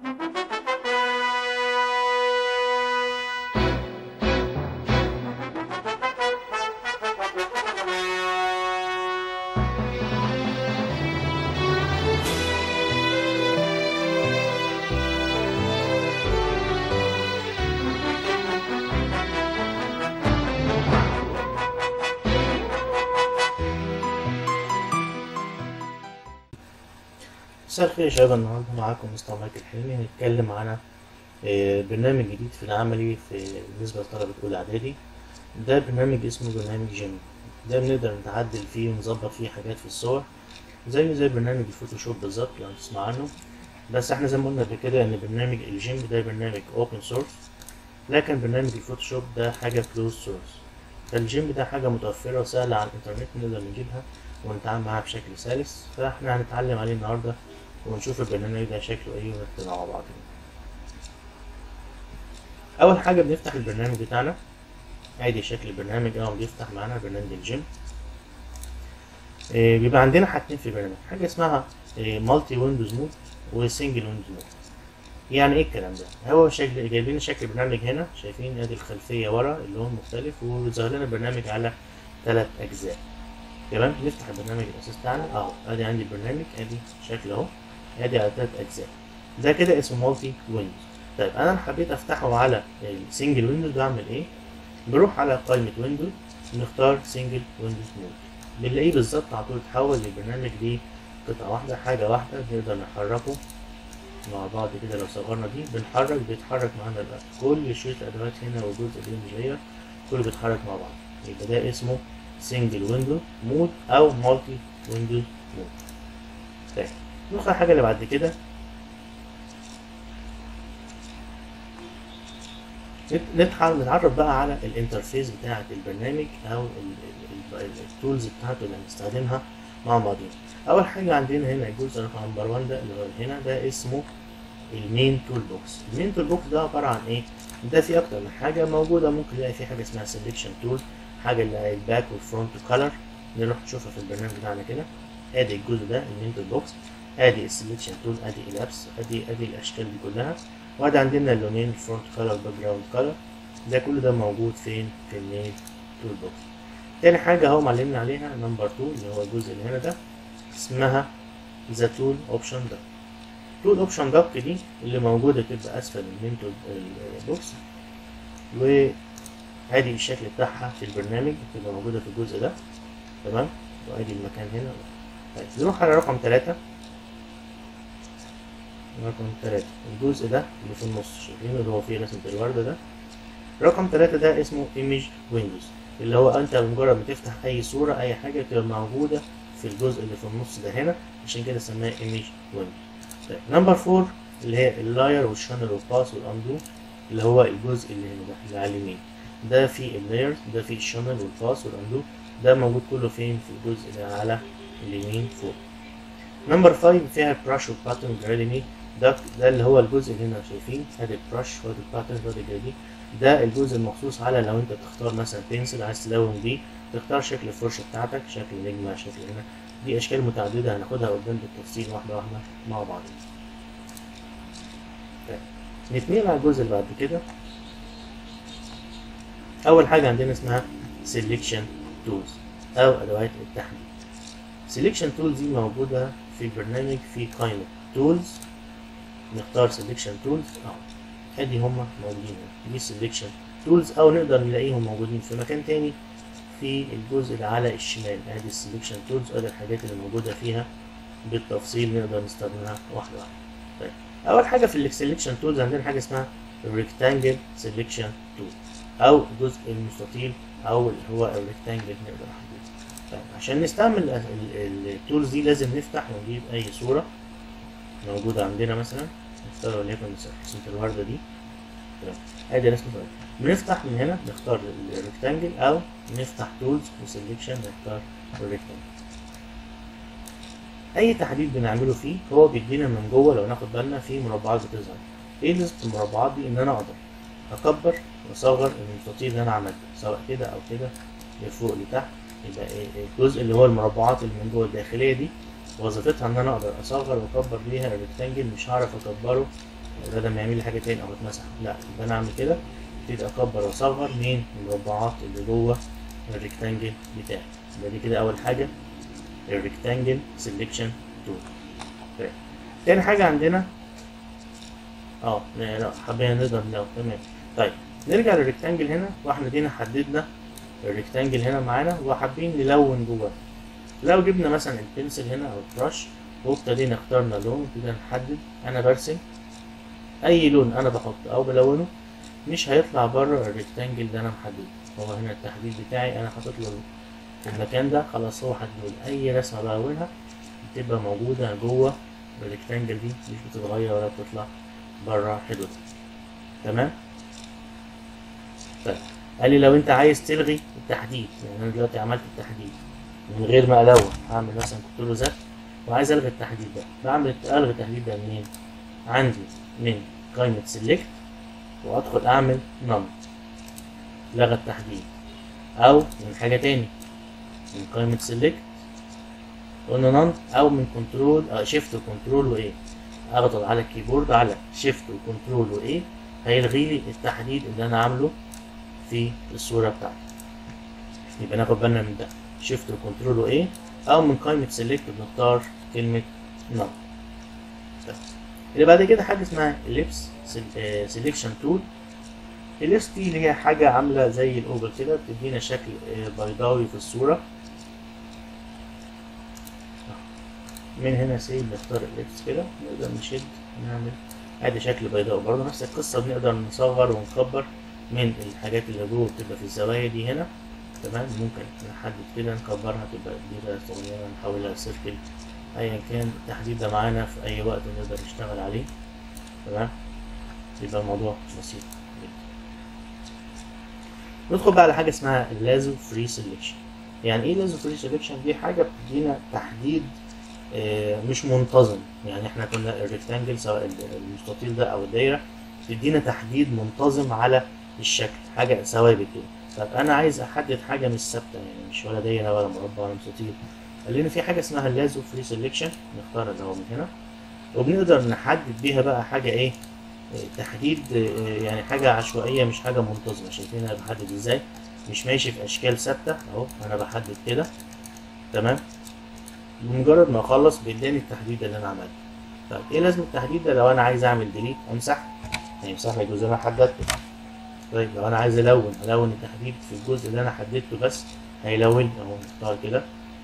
مساء الخير يا شباب النهارده معاكم مستر مايكل حلمي هنتكلم عن آه، برنامج جديد في العملي في بالنسبة لطلبة أولى إعدادي ده برنامج اسمه برنامج جيم ده بنقدر نتعدل فيه ونظبط فيه حاجات في الصور زيه زي برنامج الفوتوشوب بالظبط لو تسمع عنه بس احنا زي ما قلنا قبل كده ان برنامج الجيم ده برنامج اوبن سورس لكن برنامج الفوتوشوب ده حاجة كلوز سورس فالجيم ده حاجة متوفرة وسهلة على الإنترنت نقدر نجيبها ونتعامل معاها بشكل سلس فاحنا هنتعلم عليه النهاردة ونشوف البرنامج ده شكله ايه ونكتب مع بعض اول حاجه بنفتح البرنامج بتاعنا ادي شكل البرنامج اهو بيفتح معانا برنامج الجيم إيه بيبقى عندنا حاجتين في البرنامج حاجه اسمها مالتي ويندوز مود وسنجل ويندوز مود يعني ايه الكلام ده هو شكل جايبين شكل البرنامج هنا شايفين ادي الخلفيه ورا اللون مختلف وظاهر لنا البرنامج على ثلاث اجزاء تمام نفتح البرنامج الاساس بتاعنا اهو ادي عندي البرنامج ادي شكل اهو ادي على ثلاث اجزاء ده كده اسمه مالتي ويندوز طيب انا لو حبيت افتحه على السنجل ويندوز بعمل ايه بروح على قائمة ويندوز نختار سنجل ويندوز مود بنلاقيه بالظبط على طول اتحول للبرنامج دي قطعة واحدة حاجة واحدة نقدر نحركه مع بعض كده لو صغرنا دي بنحرك بيتحرك معانا بقى كل شريط الادوات هنا والجزء اللي مش لاير كله بيتحرك مع بعض يبقى ده اسمه سنجل ويندو مود او مالتي ويندوز مود طيب نروح الحاجة اللي بعد كده نتحاول نتعرف بقى على الانترفيس بتاعة البرنامج او التولز بتاعته اللي هنستخدمها مع بعضين اول حاجة عندنا هنا الجزء رقم نمبر 1 ده اللي هو هنا ده اسمه المين تول بوكس المين تول بوكس ده عبارة عن ايه ده فيه اكتر من حاجة موجودة ممكن نلاقي فيه حاجة اسمها سيلكشن تول حاجة اللي هي الباك والفرونت كولر نروح نشوفها في البرنامج بتاعنا كده ادي الجزء ده المين تول بوكس ادي السلكشن تول ادي الابس ادي ادي الاشكال دي كلها وادي عندنا اللونين الفرونت كولر باك جراوند كولر ده كل ده موجود فين في المين تول بوكس تاني حاجة اهو معلمنا عليها نمبر 2 اللي هو الجزء اللي هنا ده اسمها ذا تول اوبشن دك تول اوبشن دك دي اللي موجودة تبقى اسفل المين تول بوكس وادي الشكل بتاعها في البرنامج بتبقى موجودة في الجزء ده تمام وادي المكان هنا طيب نروح على رقم ثلاثة رقم ثلاثة الجزء ده اللي في النص شايفينه اللي هو فيه رسمة الوردة ده رقم ثلاثة ده اسمه Image Windows اللي هو أنت بمجرد ما تفتح أي صورة أي حاجة بتبقى موجودة في الجزء اللي في النص ده هنا عشان كده سماها Image Windows طيب نمبر فور اللي هي اللاير والشانل والباس والأندو اللي هو الجزء اللي هنا ده اللي على اليمين ده فيه اللايرز ده فيه الشانل والباس والأندو ده موجود كله فين في الجزء اللي على اليمين فوق نمبر 5 فيها البراش والباترن والجراديني ده ده اللي هو الجزء اللي هنا شايفين ادي البراش وادي الباترن وادي الجرادي ده الجزء المخصوص على لو انت بتختار مثلا بنسل عايز تلون بيه تختار شكل الفرشه بتاعتك شكل نجمه شكل هنا دي اشكال متعدده هناخدها قدام بالتفصيل واحده واحده مع بعض طيب نتنقل على الجزء اللي بعد كده اول حاجه عندنا اسمها سيلكشن تولز او ادوات التحديد سيلكشن تولز دي موجوده في البرنامج في قائمه تولز نختار سيلكشن تولز اهو ادي هما موجودين دي سيلكشن تولز او نقدر نلاقيهم موجودين في مكان تاني في الجزء اللي على الشمال ادي السيلكشن تولز ادي الحاجات اللي موجوده فيها بالتفصيل نقدر نستخدمها واحده واحده طيب اول حاجه في السيلكشن تولز عندنا حاجه اسمها ريكتانجل سيلكشن تول او الجزء المستطيل او اللي هو الريكتانجل نقدر نحدده طيب عشان نستعمل التولز دي لازم نفتح ونجيب اي صوره موجودة عندنا مثلا نختار وليكن رسمة الوردة دي تمام ادي رسمة الوردة بنفتح من هنا نختار الريكتانجل او نفتح تولز وسلكشن نختار الريكتانجل اي تحديد بنعمله فيه هو بيدينا من جوه لو ناخد بالنا في مربعات بتظهر ايه اللي في المربعات دي ان انا اقدر اكبر واصغر المستطيل اللي انا عملته سواء كده او كده لفوق لتحت يبقى الجزء اللي هو المربعات اللي من جوه الداخليه دي وظيفتها ان انا اقدر اصغر واكبر بيها الريكتانجل مش هعرف اكبره بدل ما يعمل لي حاجه تاني او اتمسح لا يبقى انا اعمل كده ابتدي اكبر واصغر من المربعات اللي جوه الريكتانجل بتاعي يبقى دي كده اول حاجه الريكتانجل سيلكشن تول طيب تاني حاجه عندنا اه لا لا حبينا نضرب لو تمام طيب نرجع للريكتانجل هنا واحنا دينا حددنا الريكتانجل هنا معانا وحابين نلون جواه لو جبنا مثلا البنسل هنا او البرش وابتدينا اخترنا لون ابتدينا نحدد انا برسم اي لون انا بحطه او بلونه مش هيطلع بره الريكتانجل ده انا محدده هو هنا التحديد بتاعي انا حاطط له في المكان ده خلاص هو حدد اي رسمه بلونها بتبقى موجوده جوه الريكتانجل دي مش بتتغير ولا بتطلع بره حدودها تمام طيب قال لي لو انت عايز تلغي التحديد يعني انا دلوقتي عملت التحديد من غير ما الون هعمل مثلا كنترول زد وعايز الغي التحديد ده بعمل الغي التحديد ده منين عندي من قائمة سيلكت وادخل اعمل نم لغى التحديد او من حاجة تاني من قائمة سيلكت قلنا نن او من كنترول شيفت وكنترول وايه اضغط على الكيبورد على شيفت وكنترول وايه هيلغي لي التحديد اللي انا عامله في الصورة بتاعتي يبقى ناخد بالنا من ده شيفت وكنترول وايه او من قائمة سيلكت بنختار كلمة نم اللي بعد كده حاجة اسمها الليبس سيلكشن تول الليبس دي اللي هي حاجة عاملة زي الأوفل كده بتدينا شكل بيضاوي في الصورة من هنا سيب نختار الليبس كده نقدر نشد نعمل ادي شكل بيضاوي برضه نفس القصة بنقدر نصغر ونكبر من الحاجات اللي جوه بتبقى في الزوايا دي هنا تمام ممكن نحدد كده نكبرها تبقى كبيرة صغيرة نحولها سيركل ايا كان التحديد ده معانا في اي وقت نقدر نشتغل عليه تمام يبقى الموضوع بسيط جدا ندخل بقى على حاجه اسمها اللازو فري سيلكشن يعني ايه لازو فري سيلكشن دي حاجه بتدينا تحديد آه مش منتظم يعني احنا كنا الريكتانجل سواء المستطيل ده او الدايره تدينا تحديد منتظم على الشكل حاجه ثوابت كده طب انا عايز احدد حاجه مش ثابته يعني مش ولا دايره ولا مربع ولا مستطيل قال لنا في حاجه اسمها اللازو فري سيلكشن نختار اللي هو من هنا وبنقدر نحدد بيها بقى حاجه ايه تحديد يعني حاجه عشوائيه مش حاجه منتظمه شايفين انا بحدد ازاي مش ماشي في اشكال ثابته اهو انا بحدد كده تمام بمجرد ما اخلص بيداني التحديد اللي انا عملته طيب ايه لازم التحديد ده لو انا عايز اعمل ديليت امسح هيمسح لي الجزء اللي انا حددته طيب لو انا عايز الون الون التحديد في الجزء اللي انا حددته بس هيلون اهو نختار كده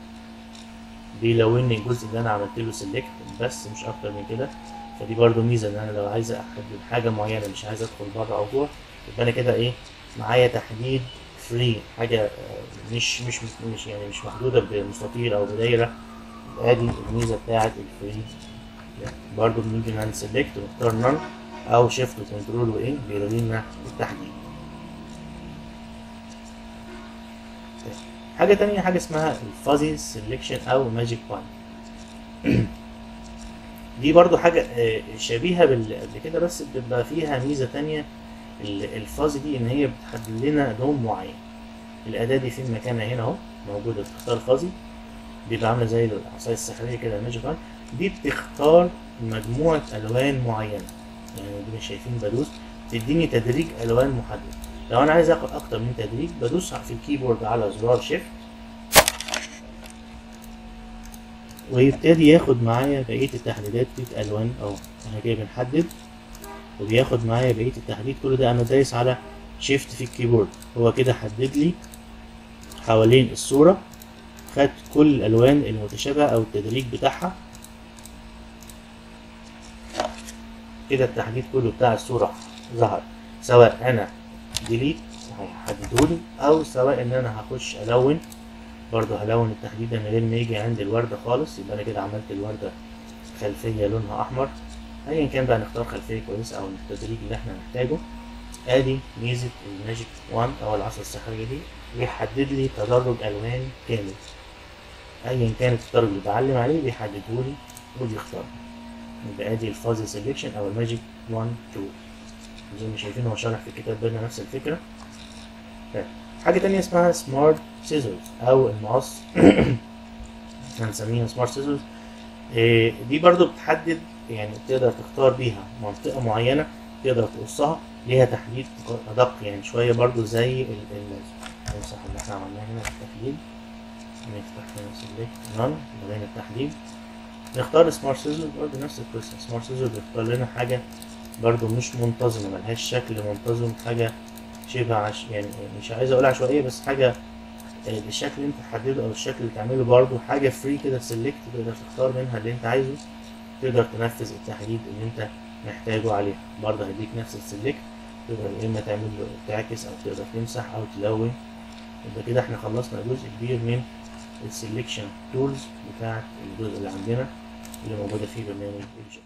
بيلون الجزء اللي انا عملت له سيلكت بس مش اكتر من كده فدي برضو ميزه ان انا لو عايز احدد حاجه معينه مش عايز ادخل بره او جوه يبقى انا كده ايه معايا تحديد فري حاجه مش مش مش يعني مش محدوده بمستطيل او بدايره ادي الميزه بتاعه الفري برضو بنيجي نعمل سيلكت ونختار نون او شيفت وكنترول وايه بيلغي لنا التحديد حاجة تانية حاجة اسمها الفازي سيلكشن أو ماجيك بوينت دي برضو حاجة شبيهة باللي قبل كده بس بتبقى فيها ميزة تانية الفازي دي إن هي بتحدد لنا لون معين الأداة دي في مكانها هنا أهو موجودة بتختار فازي بيبقى عاملة زي العصاية السحرية كده ماجيك بوينت دي بتختار مجموعة ألوان معينة يعني دي شايفين بدوس تديني تدريج ألوان محدد لو انا عايز اخد اكتر من تدريج بدوس في الكيبورد على زرار شيفت ويبتدي ياخد معايا بقية التحديدات في الالوان اهو احنا كده بنحدد وبياخد معايا بقية التحديد كل ده انا دايس على شيفت في الكيبورد هو كده حدد لي حوالين الصورة خد كل الالوان المتشابهة او التدريج بتاعها كده التحديد كله بتاع الصورة ظهر سواء انا ديليت هيحددهولي او سواء ان انا هخش الون برضو هلون التحديد من غير ما يجي عند الوردة خالص يبقى انا كده عملت الوردة خلفية لونها احمر ايا كان بقى نختار خلفية كويسة او التدريج اللي احنا محتاجه ادي ميزة الماجيك وان او العصا السحرية دي بيحدد لي تدرج الوان كامل ايا كان التدرج اللي بعلم عليه بيحددهولي وبيختار يبقى ادي الفازي سيلكشن او الماجيك وان تول زي ما شايفين هو شارح في الكتاب بينا نفس الفكرة طيب. حاجة تانية اسمها سمارت سيزرز أو المقص هنسميها سمارت سيزرز دي برضو بتحدد يعني تقدر تختار بيها منطقة معينة تقدر تقصها ليها تحديد أدق يعني شوية برضو زي ال ال نمسح اللي احنا عملناه هنا في التحديد نفتح هنا سيلكت نون بعدين التحديد نختار سمارت سيزر برضو نفس القصة سمارت سيزر بيختار لنا حاجة برضو مش منتظمة ملهاش شكل منتظم حاجة شبه عش... يعني مش عايز اقول عشوائية بس حاجة آه، بالشكل اللي انت تحدده او الشكل اللي تعمله برضو حاجة فري كده سيلكت تقدر تختار منها اللي انت عايزه تقدر تنفذ التحديد اللي انت محتاجه عليها برضه هيديك نفس السيلكت تقدر يا اما تعمل له تعكس او تقدر تمسح او تلون يبقى كده احنا خلصنا جزء كبير من السلكشن تولز بتاعت الجزء اللي عندنا اللي موجودة في برنامج الجيم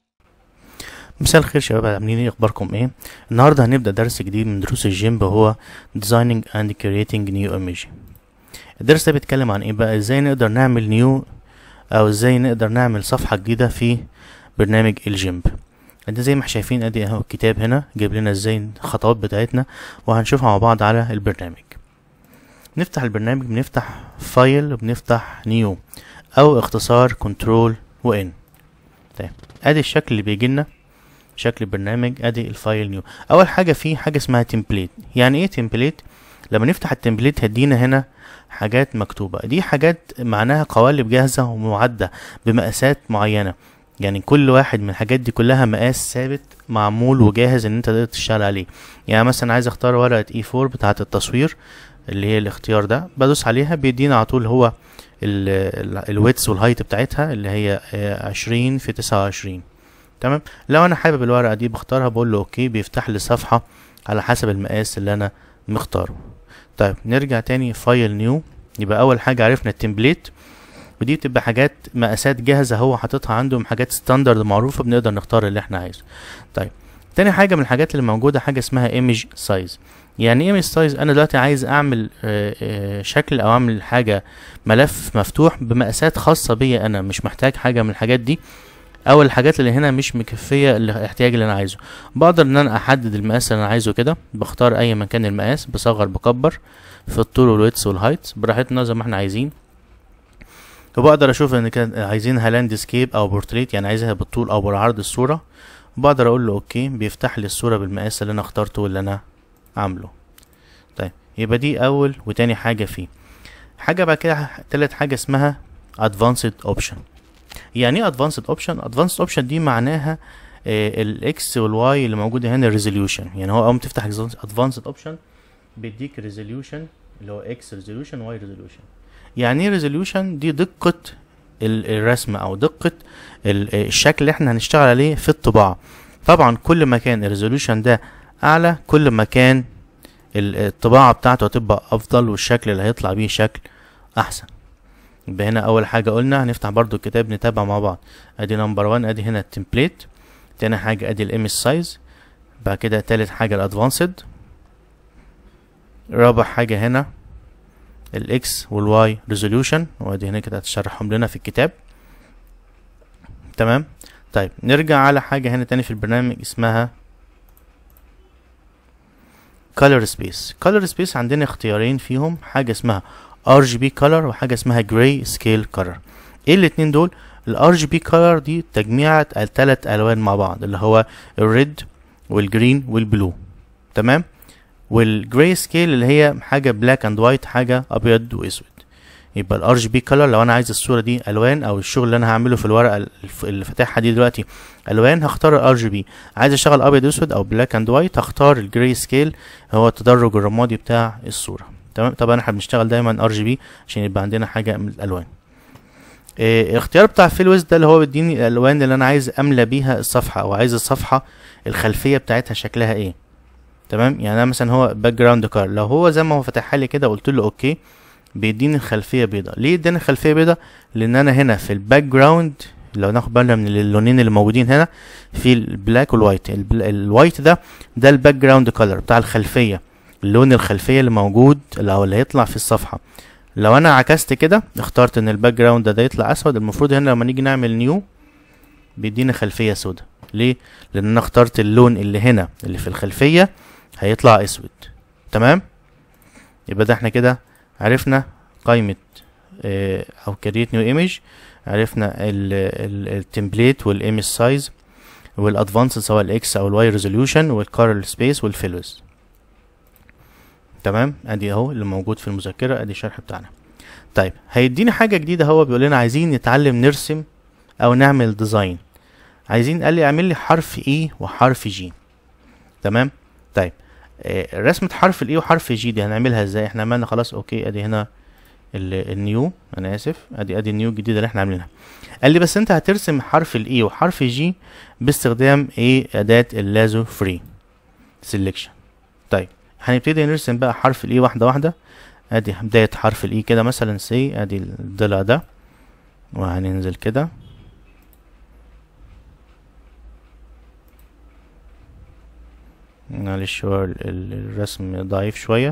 مساء الخير شباب عاملين ايه اخباركم ايه النهارده هنبدا درس جديد من دروس الجيم وهو designing and creating new image الدرس ده بيتكلم عن ايه بقى ازاي نقدر نعمل نيو او ازاي نقدر نعمل صفحه جديده في برنامج الجيم ده زي ما احنا شايفين ادي اهو الكتاب هنا جايب لنا ازاي الخطوات بتاعتنا وهنشوفها مع بعض على البرنامج نفتح البرنامج بنفتح فايل وبنفتح نيو او اختصار كنترول وان طيب ادي الشكل اللي بيجي لنا شكل البرنامج ادي الفايل نيو اول حاجه فيه حاجه اسمها تمبليت يعني ايه تمبليت لما نفتح التمبليت هيدينا هنا حاجات مكتوبه دي حاجات معناها قوالب جاهزه ومعده بمقاسات معينه يعني كل واحد من الحاجات دي كلها مقاس ثابت معمول وجاهز ان انت تقدر تشتغل عليه يعني مثلا عايز اختار ورقه اي 4 بتاعه التصوير اللي هي الاختيار ده بدوس عليها بيدينا على طول هو الويتس والهايت بتاعتها اللي هي عشرين في تسعة وعشرين تمام لو انا حابب الورقه دي بختارها بقول له اوكي بيفتح لي صفحه على حسب المقاس اللي انا مختاره طيب نرجع تاني فايل نيو يبقى اول حاجه عرفنا التمبليت ودي بتبقى حاجات مقاسات جاهزه هو حاططها عندهم حاجات ستاندرد معروفه بنقدر نختار اللي احنا عايزه طيب تاني حاجه من الحاجات اللي موجوده حاجه اسمها ايمج سايز يعني ايه ايمج سايز انا دلوقتي عايز اعمل آه، آه، شكل او اعمل حاجه ملف مفتوح بمقاسات خاصه بيا انا مش محتاج حاجه من الحاجات دي او الحاجات اللي هنا مش مكفيه الاحتياج اللي انا عايزه بقدر ان انا احدد المقاس اللي انا عايزه كده بختار اي مكان المقاس بصغر بكبر في الطول والويتس والهايت براحتنا زي ما احنا عايزين وبقدر اشوف ان كان عايزينها لاندسكيب او بورتريت يعني عايزها بالطول او بالعرض الصوره بقدر اقول له اوكي بيفتح لي الصوره بالمقاس اللي انا اخترته واللي انا عامله طيب يبقى دي اول وتاني حاجه فيه حاجه بعد كده تالت حاجه اسمها advanced option يعني ايه advanced option advanced option دي معناها الاكس والواي اللي موجوده هنا resolution يعني هو اول ما تفتح advanced option بيديك resolution اللي هو x resolution y resolution يعني ايه resolution دي دقه ال- الرسم او دقه ال- الشكل اللي احنا هنشتغل عليه في الطباعه طبعا كل ما كان الريزوليوشن ده اعلى كل ما كان ال- الطباعه بتاعته هتبقى افضل والشكل اللي هيطلع بيه شكل احسن يبقى هنا اول حاجه قلنا هنفتح برضو الكتاب نتابع مع بعض ادي نمبر 1 ادي هنا التمبليت تاني حاجه ادي الايمج سايز بعد كده تالت حاجه الادفانسد رابع حاجه هنا الاكس والواي ريزوليوشن وادي هنا كده هتشرحهم لنا في الكتاب تمام طيب نرجع على حاجه هنا تاني في البرنامج اسمها color space color space عندنا اختيارين فيهم حاجه اسمها RGB color وحاجه اسمها gray scale color ايه الاتنين دول ال RGB color دي تجميعة التلات الوان مع بعض اللي هو الريد والجرين والبلو تمام والجراي سكيل اللي هي حاجه بلاك اند وايت حاجه ابيض واسود يبقى الار جي بي كلر لو انا عايز الصوره دي الوان او الشغل اللي انا هعمله في الورقه الف- اللي فاتحها دي دلوقتي الوان هختار الار جي بي عايز اشتغل ابيض واسود او بلاك اند وايت هختار الجراي سكيل هو التدرج الرمادي بتاع الصوره تمام طبعا احنا بنشتغل دايما ار جي بي عشان يبقى عندنا حاجه من الالوان إيه الاختيار بتاع فيل ده اللي هو بيديني الالوان اللي انا عايز املى بيها الصفحه او عايز الصفحه الخلفيه بتاعتها شكلها ايه تمام يعني انا مثلا هو باك جراوند كار لو هو زي ما هو فتحها لي كده قلت له اوكي بيديني الخلفيه بيضاء ليه اداني الخلفيه بيضاء لان انا هنا في الباك جراوند لو ناخد بالنا من اللونين اللي موجودين هنا في البلاك والوايت البل- الوايت ده ده الباك جراوند كولر بتاع الخلفيه اللون الخلفيه اللي موجود اللي او اللي هيطلع في الصفحه لو انا عكست كده اخترت ان الباك جراوند ده, ده يطلع اسود المفروض هنا لما نيجي نعمل نيو بيدينا خلفيه سوداء ليه لان انا اخترت اللون اللي هنا اللي في الخلفيه هيطلع اسود تمام يبقى ده احنا كده عرفنا قائمة اه او كريت نيو ايمج عرفنا التمبليت والايمج سايز والادفانس سواء الاكس او الواي ريزوليوشن والكارل سبيس والفيلوز تمام ادي اهو اللي موجود في المذكره ادي الشرح بتاعنا طيب هيدينا حاجه جديده هو بيقول لنا عايزين نتعلم نرسم او نعمل ديزاين عايزين قال لي اعمل لي حرف اي وحرف جي تمام طيب آه رسمه حرف الاي وحرف جي دي هنعملها ازاي احنا عملنا خلاص اوكي ادي هنا النيو انا اسف ادي ادي النيو الجديده اللي احنا عاملينها قال لي بس انت هترسم حرف الاي وحرف جي باستخدام ايه اداه اللازو فري سيلكشن طيب هنبتدي نرسم بقى حرف الاي واحده واحده ادي بدايه حرف الاي كده مثلا سي ادي الضلع ده وهننزل كده معلش هو الرسم ضعيف شويه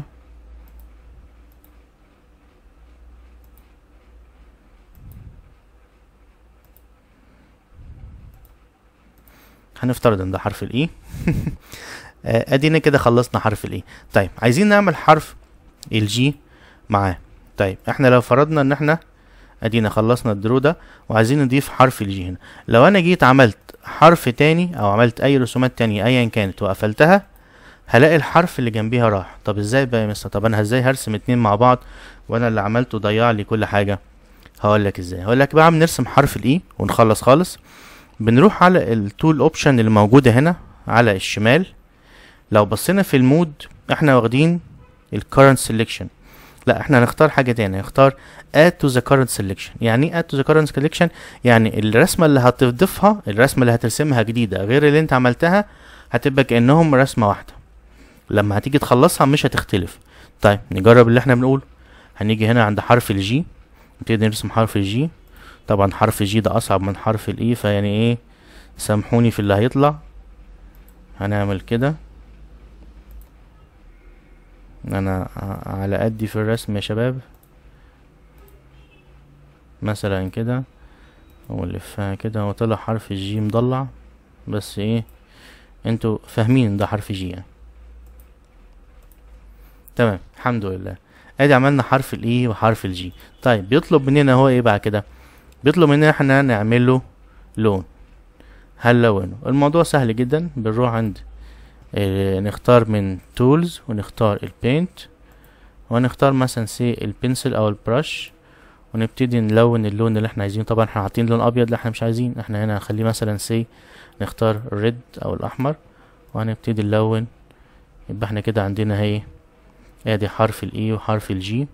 هنفترض ان ده حرف الاي ادينا كده خلصنا حرف الاي طيب عايزين نعمل حرف الجي معاه طيب احنا لو فرضنا ان احنا ادينا خلصنا الدرو ده وعايزين نضيف حرف الجي هنا لو انا جيت عملت حرف تاني او عملت اي رسومات تانية ايا كانت وقفلتها هلاقي الحرف اللي جنبيها راح طب ازاي بقى يا مستر طب انا ازاي هرسم اتنين مع بعض وانا اللي عملته ضيع لي كل حاجه هقول لك ازاي هقول لك بقى بنرسم حرف الاي ونخلص خالص بنروح على التول اوبشن اللي موجوده هنا على الشمال لو بصينا في المود احنا واخدين الكرنت سيلكشن لا احنا هنختار حاجه تانية هنختار add to the current selection يعني ايه add to the current selection يعني الرسمه اللي هتضيفها الرسمه اللي هترسمها جديده غير اللي انت عملتها هتبقى كانهم رسمه واحده لما هتيجي تخلصها مش هتختلف طيب نجرب اللي احنا بنقوله هنيجي هنا عند حرف الجي نبتدي نرسم حرف الجي طبعا حرف الجي ده اصعب من حرف الاي فيعني ايه سامحوني في اللي هيطلع هنعمل كده انا على قدي في الرسم يا شباب مثلا كده ونلفها كده هو طلع حرف الجي مضلع بس ايه انتوا فاهمين ده حرف جي يعني تمام الحمد لله ادي عملنا حرف الاي وحرف الجي طيب بيطلب مننا هو ايه بعد كده بيطلب مننا احنا نعمل له لون هنلونه الموضوع سهل جدا بنروح عند اه نختار من تولز ونختار البينت ونختار مثلا سي البنسل او البرش ونبتدي نلون اللون اللي احنا عايزينه طبعا احنا حاطين لون ابيض اللي احنا مش عايزين احنا هنا هنخليه مثلا سي نختار الريد او الاحمر وهنبتدي نلون يبقى احنا كده عندنا هي ادي حرف الاي وحرف الجي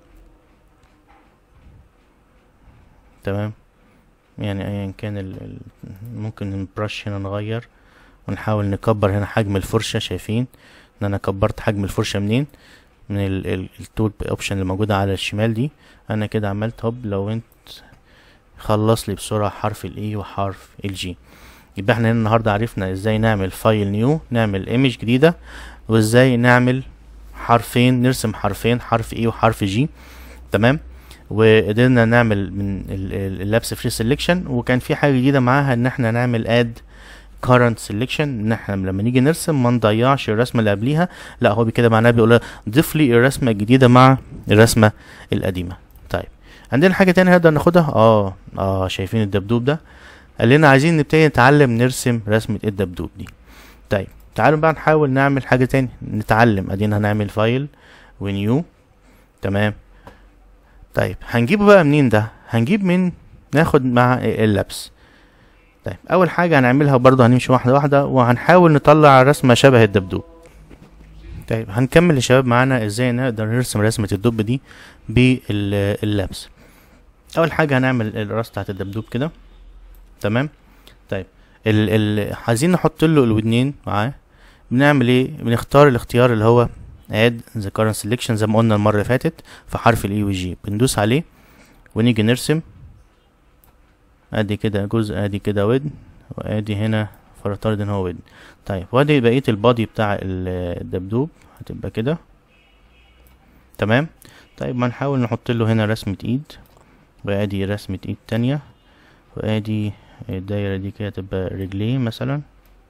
تمام يعني ايا كان ال ال ممكن البرش هنا نغير ونحاول نكبر هنا حجم الفرشة شايفين ان انا كبرت حجم الفرشة منين من التول اوبشن اللي موجودة على الشمال دي انا كده عملت هوب لو انت خلص لي بسرعة حرف الاي وحرف الجي يبقى احنا هنا النهاردة عرفنا ازاي نعمل فايل نيو نعمل ايمج جديدة وازاي نعمل حرفين نرسم حرفين حرف اي وحرف جي تمام وقدرنا نعمل من اللابس فري سيلكشن وكان في حاجه جديده معاها ان احنا نعمل اد current selection ان احنا لما نيجي نرسم ما نضيعش الرسمه اللي قبليها لا هو كده معناه بيقول ضيف لي الرسمه الجديده مع الرسمه القديمه طيب عندنا حاجه تانية نقدر ناخدها اه اه شايفين الدبدوب ده قال لنا عايزين نبتدي نتعلم نرسم رسمه الدبدوب دي طيب تعالوا بقى نحاول نعمل حاجه تاني نتعلم ادينا هنعمل فايل ونيو تمام طيب هنجيبه بقى منين ده هنجيب من ناخد مع اللبس طيب اول حاجه هنعملها برضه هنمشي واحده واحده وهنحاول نطلع رسمه شبه الدبدوب طيب هنكمل يا شباب معانا ازاي نقدر نرسم رسمه الدب دي باللبس اول حاجه هنعمل الراس بتاعت الدبدوب كده تمام طيب ال ال عايزين نحط له الودنين معاه بنعمل ايه بنختار الاختيار اللي هو add the current selection زي ما قلنا المرة اللي فاتت في حرف الاي والجي بندوس عليه ونيجي نرسم ادي كده جزء ادي كده ودن وادي هنا فنفترض ان هو ودن طيب وادي بقية البادي بتاع الدبدوب هتبقى كده تمام طيب ما نحاول نحط له هنا رسمة ايد وادي رسمة ايد تانية وادي الدايرة دي كده تبقى رجليه مثلا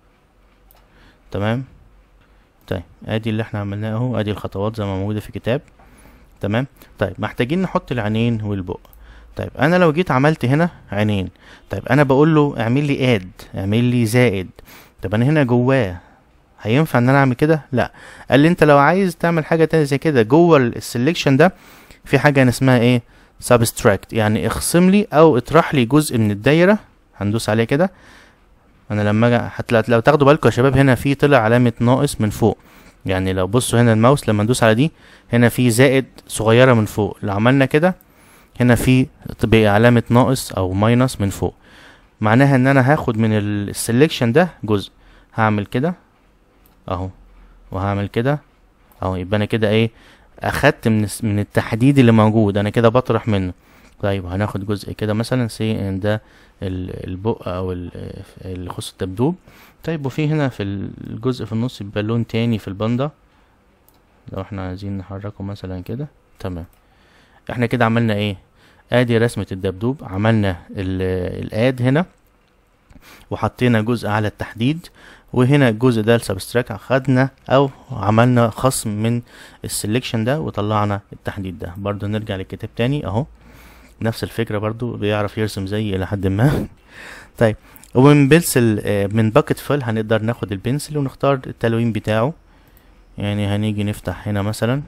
تمام طيب ادي اللي احنا عملناه اهو ادي الخطوات زي ما موجودة في الكتاب تمام طيب محتاجين نحط العينين والبق طيب انا لو جيت عملت هنا عينين طيب انا بقول له اعمل لي اد اعمل لي زائد طب انا هنا جواه هينفع ان انا اعمل كده لا قال لي انت لو عايز تعمل حاجه تانية زي كده جوه السلكشن ده في حاجه اسمها ايه سبستراكت يعني اخصم لي او اطرح لي جزء من الدايره هندوس عليه كده انا لما اجي هتلا- لو تاخدوا بالكم يا شباب هنا في طلع علامه ناقص من فوق يعني لو بصوا هنا الماوس لما ندوس على دي هنا في زائد صغيره من فوق لو عملنا كده هنا في بقى علامه ناقص او ماينس من فوق معناها ان انا هاخد من السلكشن ده جزء هعمل كده اهو وهعمل كده اهو يبقى انا كده ايه اخدت من الس- من التحديد اللي موجود انا كده بطرح منه طيب هناخد جزء كده مثلا سي ان ده ال- البق او ال- اللي يخص الدبدوب طيب وفي هنا في الجزء في النص يبقى لون تاني في الباندا لو احنا عايزين نحركه مثلا كده تمام احنا كده عملنا ايه ادي رسمة الدبدوب عملنا ال- الاد هنا وحطينا جزء على التحديد وهنا الجزء ده السبستراك خدنا او عملنا خصم من السلكشن ده وطلعنا التحديد ده برضو نرجع للكتاب تاني اهو نفس الفكرة برضو بيعرف يرسم زي الى حد ما طيب ومن بنسل آه، من باكت فيل هنقدر ناخد البنسل ونختار التلوين بتاعه يعني هنيجي نفتح هنا مثلا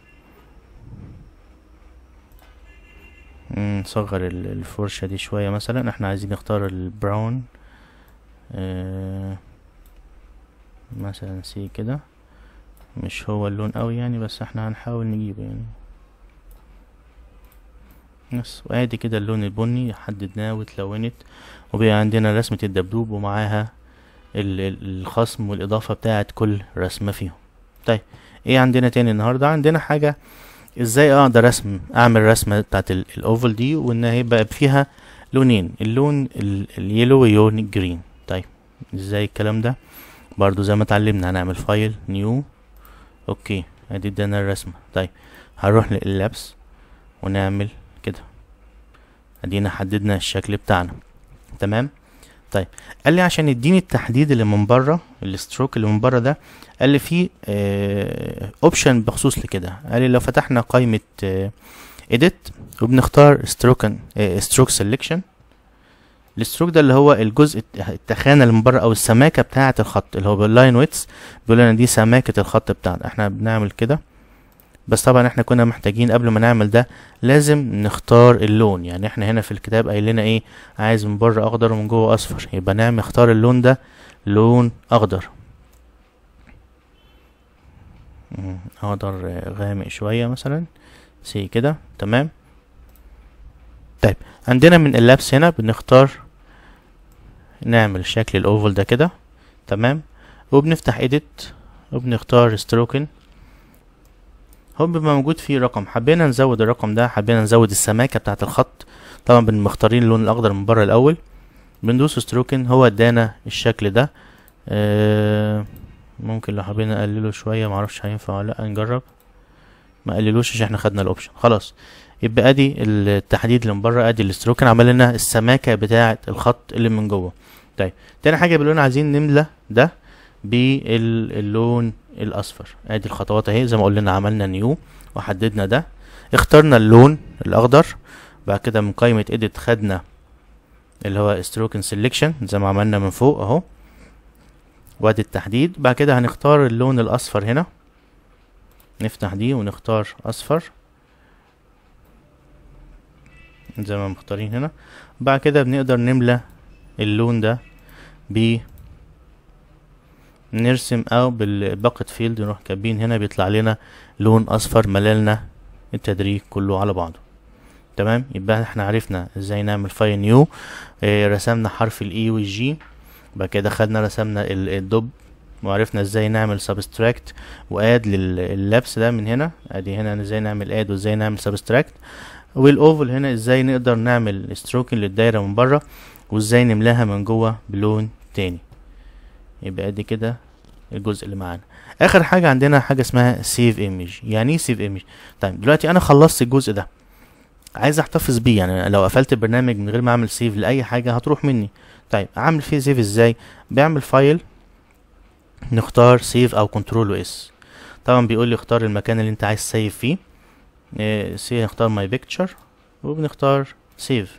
مم، نصغر ال- الفرشة دي شوية مثلا احنا عايزين نختار البراون آه مثلا سي كده مش هو اللون قوي يعني بس احنا هنحاول نجيبه يعني بس وادي كده اللون البني حددناه واتلونت وبقى عندنا رسمة الدبدوب ومعاها ال- ال- الخصم والإضافة بتاعت كل رسمة فيهم طيب ايه عندنا تاني النهاردة عندنا حاجة ازاي اقدر رسم اعمل رسمة بتاعت ال- الاوفل دي وان هيبقى فيها لونين اللون ال- اليلو واللون الجرين طيب ازاي الكلام ده برضو زي ما اتعلمنا هنعمل فايل نيو اوكي ادي ادانا الرسمة طيب هنروح لللابس ونعمل كده ادينا حددنا الشكل بتاعنا تمام طيب قال لي عشان يديني التحديد اللي من بره الستروك اللي من بره ده قال لي في اوبشن بخصوص لكده قال لي لو فتحنا قائمة اديت وبنختار ستروك ستروك سelection الستروك ده اللي هو الجزء الت- التخانة اللي من بره او السماكة بتاعة الخط اللي هو باللاين ويتس بيقول لنا دي سماكة الخط بتاعنا احنا بنعمل كده بس طبعا احنا كنا محتاجين قبل ما نعمل ده لازم نختار اللون يعني احنا هنا في الكتاب قايل لنا ايه عايز من بره اخضر ومن جوه اصفر يبقى نعمل اختار اللون ده لون اخضر مم، اخضر آه، غامق شوية مثلا سي كده تمام طيب عندنا من اللابس هنا بنختار نعمل شكل الاوفل ده كده تمام وبنفتح edit وبنختار stroken هو بيبقى موجود فيه رقم حبينا نزود الرقم ده حبينا نزود السماكة بتاعة الخط طبعا بنختارين اللون الاخضر من بره الاول بندوس ستروكن هو ادانا الشكل ده آه ممكن لو حبينا نقلله شوية معرفش هينفع ولا لأ نجرب ما قللوش عشان احنا خدنا الاوبشن خلاص يبقى ادي التحديد اللي من بره ادي الستروكن عمل لنا السماكة بتاعة الخط اللي من جوه طيب تاني حاجة بيقولوا لنا عايزين نملى ده باللون الاصفر ادي الخطوات اهي زي ما قلنا عملنا نيو وحددنا ده اخترنا اللون الاخضر بعد كده من قائمة edit خدنا اللي هو stroke and selection زي ما عملنا من فوق اهو وادي التحديد بعد كده هنختار اللون الاصفر هنا نفتح دي ونختار اصفر زي ما مختارين هنا بعد كده بنقدر نملى اللون ده ب نرسم او بالباكت فيلد نروح كاتبين هنا بيطلع لنا لون اصفر ملالنا التدريج كله على بعضه تمام يبقى احنا عرفنا ازاي نعمل فايل نيو اه رسمنا حرف الاي والجي بعد كده خدنا رسمنا ال- الدب وعرفنا ازاي نعمل سبستراكت واد لللبس ده من هنا ادي هنا ازاي نعمل اد وازاي نعمل سبستراكت والاوفل هنا ازاي نقدر نعمل ستروكن للدايره من بره وازاي نملاها من جوه بلون تاني يبقى ادي كده الجزء اللي معانا اخر حاجه عندنا حاجه اسمها سيف ايمج يعني ايه سيف ايمج طيب دلوقتي انا خلصت الجزء ده عايز احتفظ بيه يعني لو قفلت البرنامج من غير ما اعمل سيف لاي حاجه هتروح مني طيب اعمل فيه سيف ازاي بعمل فايل نختار سيف او كنترول اس طبعا بيقول لي اختار المكان اللي انت عايز سيف فيه إيه سي نختار ماي بيكتشر وبنختار سيف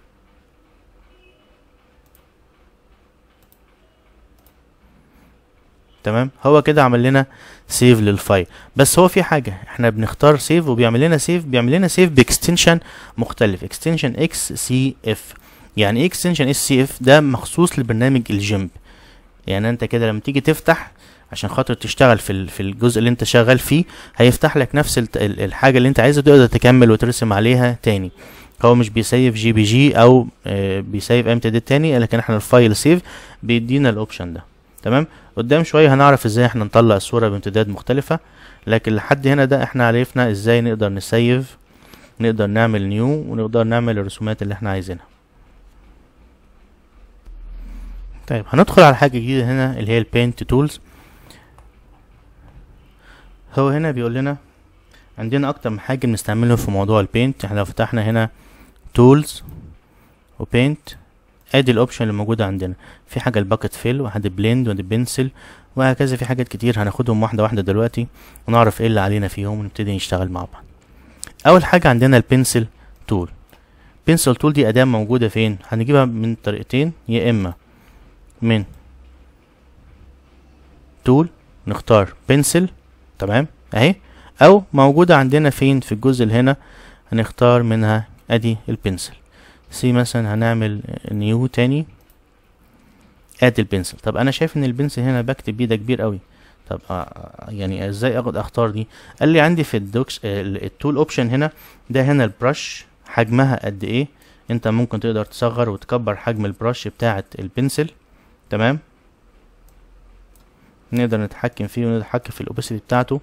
تمام هو كده عمل لنا سيف للفايل بس هو في حاجه احنا بنختار سيف وبيعمل لنا سيف بيعمل لنا سيف باكستنشن مختلف اكستنشن اكس سي اف يعني ايه اكستنشن اس سي اف ده مخصوص لبرنامج الجيمب يعني انت كده لما تيجي تفتح عشان خاطر تشتغل في ال- في الجزء اللي انت شغال فيه هيفتح لك نفس الت- ال- الحاجه اللي انت عايزها تقدر تكمل وترسم عليها تاني هو مش بيسيف جي بي جي او آه، بيسيف امتداد تاني لكن احنا الفايل سيف بيدينا الاوبشن ده تمام قدام شويه هنعرف ازاي احنا نطلع الصوره بامتداد مختلفه لكن لحد هنا ده احنا عرفنا ازاي نقدر نسيف نقدر نعمل نيو ونقدر نعمل الرسومات اللي احنا عايزينها طيب هندخل على حاجه جديده هنا اللي هي البينت تولز هو هنا بيقول لنا عندنا اكتر من حاجه بنستعملهم في موضوع البينت احنا لو فتحنا هنا تولز وبينت ادي الاوبشن اللي موجوده عندنا في حاجه الباكت فيل وحاجه بليند وادي بنسل وهكذا في حاجات كتير هناخدهم واحده واحده دلوقتي ونعرف ايه اللي علينا فيهم ونبتدي نشتغل مع بعض اول حاجه عندنا البنسل تول بنسل تول دي اداه موجوده فين هنجيبها من طريقتين يا اما من تول نختار بنسل تمام اهي او موجوده عندنا فين في الجزء اللي هنا هنختار منها ادي البنسل سي مثلا هنعمل نيو تاني ادي البنسل طب انا شايف ان البنسل هنا بكتب بيه ده كبير قوي طب آه يعني ازاي اخد اختار دي قال لي عندي في الدوكس التول اوبشن هنا ده هنا البرش حجمها قد ايه انت ممكن تقدر تصغر وتكبر حجم البرش بتاعه البنسل تمام نقدر نتحكم فيه ونقدر نتحكم في الاوبسيتي بتاعته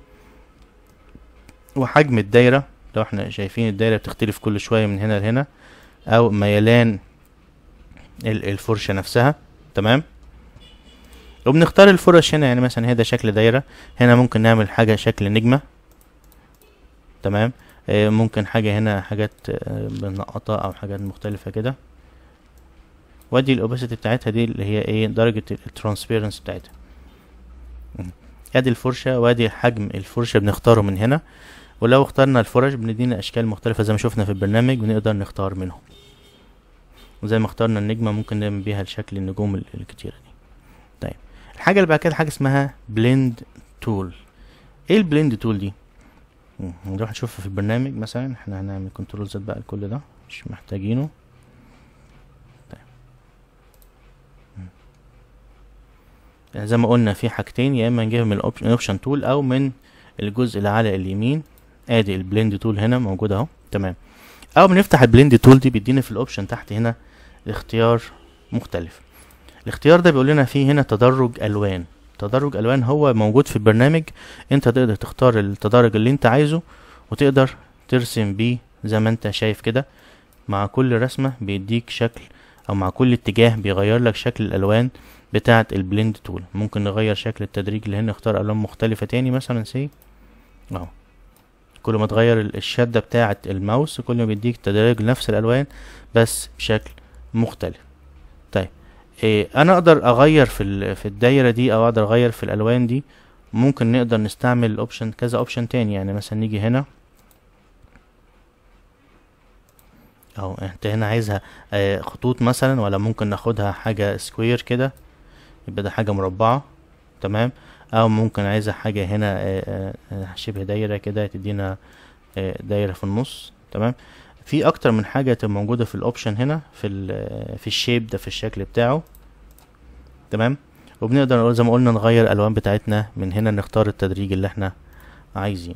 وحجم الدايره لو احنا شايفين الدايره بتختلف كل شويه من هنا لهنا او ميلان ال- الفرشه نفسها تمام وبنختار الفرش هنا يعني مثلا هذا شكل دايره هنا ممكن نعمل حاجه شكل نجمه تمام آه، ممكن حاجه هنا حاجات آه، منقطه او حاجات مختلفه كده وادي الاوباسيتي بتاعتها دي اللي هي ايه درجه الترانسبيرنس بتاعتها مم. ادي الفرشه وادي حجم الفرشه بنختاره من هنا ولو اخترنا الفرش بندينا اشكال مختلفه زي ما شفنا في البرنامج بنقدر نختار منهم وزي ما اخترنا النجمه ممكن نعمل بيها شكل النجوم ال- الكتيره دي طيب الحاجه اللي بعد كده حاجه اسمها بلند تول ايه البلند تول دي مم، نروح نشوفها في البرنامج مثلا احنا هنعمل كنترول زد بقى لكل ده مش محتاجينه طيب مم. يعني زي ما قلنا في حاجتين يا اما نجيبها من الاوبشن تول او من الجزء اللي على اليمين ادي البلند تول هنا موجود اهو تمام او بنفتح البلند تول دي بيدينا في الاوبشن تحت هنا اختيار مختلف الاختيار ده بيقول لنا فيه هنا تدرج الوان تدرج الوان هو موجود في البرنامج انت تقدر تختار التدرج اللي انت عايزه وتقدر ترسم بيه زي ما انت شايف كده مع كل رسمة بيديك شكل او مع كل اتجاه بيغير لك شكل الالوان بتاعة البلند تول ممكن نغير شكل التدريج اللي هنا نختار الوان مختلفة تاني مثلا سي اهو كل ما تغير ال- الشدة بتاعة الماوس كل ما بيديك تدريج لنفس الالوان بس بشكل مختلف طيب إيه انا اقدر اغير في ال- في الدايره دي او اقدر اغير في الالوان دي ممكن نقدر نستعمل اوبشن كذا اوبشن تاني يعني مثلا نيجي هنا او انت هنا عايزها آه، خطوط مثلا ولا ممكن ناخدها حاجه سكوير كده يبقى ده حاجه مربعه تمام او ممكن عايزها حاجه هنا آه، آه، آه، شبه دايره كده تدينا آه، دايره في النص تمام في اكتر من حاجه تبقى موجوده في الاوبشن هنا في ال في الشيب ده في الشكل بتاعه تمام وبنقدر نقول زي ما قلنا نغير الالوان بتاعتنا من هنا نختار التدريج اللي احنا عايزينه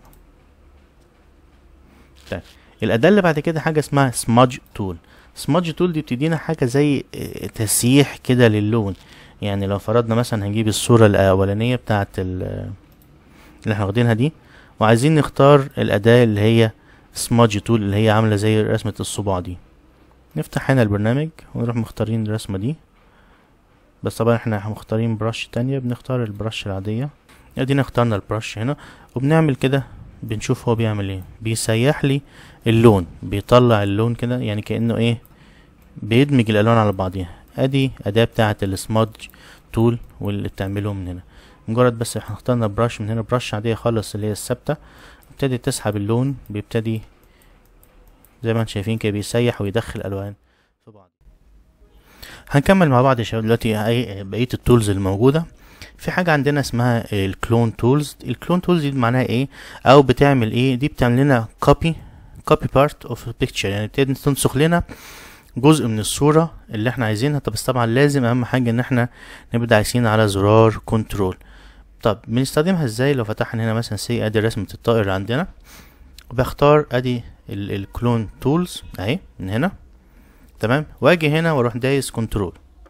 طيب الاداه اللي بعد كده حاجه اسمها سمادج تول سمادج تول دي بتدينا حاجه زي آه، تسييح كده للون يعني لو فرضنا مثلا هنجيب الصوره الاولانيه بتاعه ال- اللي احنا واخدينها دي وعايزين نختار الاداه اللي هي سمادج تول اللي هي عامله زي رسمه الصباع دي نفتح هنا البرنامج ونروح مختارين الرسمه دي بس طبعا احنا مختارين برش تانية بنختار البرش العادية ادينا اخترنا البرش هنا وبنعمل كده بنشوف هو بيعمل ايه بيسيح لي اللون بيطلع اللون كده يعني كأنه ايه بيدمج الالوان على بعضيها ادي اداة بتاعة السمادج تول واللي بتعمله من هنا مجرد بس احنا اخترنا برش من هنا برش عادية خالص اللي هي الثابتة ابتدي تسحب اللون بيبتدي زي ما انتم شايفين كده بيسيح ويدخل الوان في بعض هنكمل مع بعض يا شباب دلوقتي أي- بقيه التولز الموجوده في حاجه عندنا اسمها الكلون تولز الكلون تولز دي معناها ايه او بتعمل ايه دي بتعمل لنا كوبي كوبي بارت اوف بيكتشر يعني بتبتدي تنسخ لنا جزء من الصوره اللي احنا عايزينها طب بس طبعا لازم اهم حاجه ان احنا نبدا عايزين على زرار كنترول طب بنستخدمها ازاي لو فتحنا هنا مثلا سي ادي رسمه الطائر اللي عندنا بختار ادي الكلون تولز اهي من هنا تمام واجي هنا واروح دايس كنترول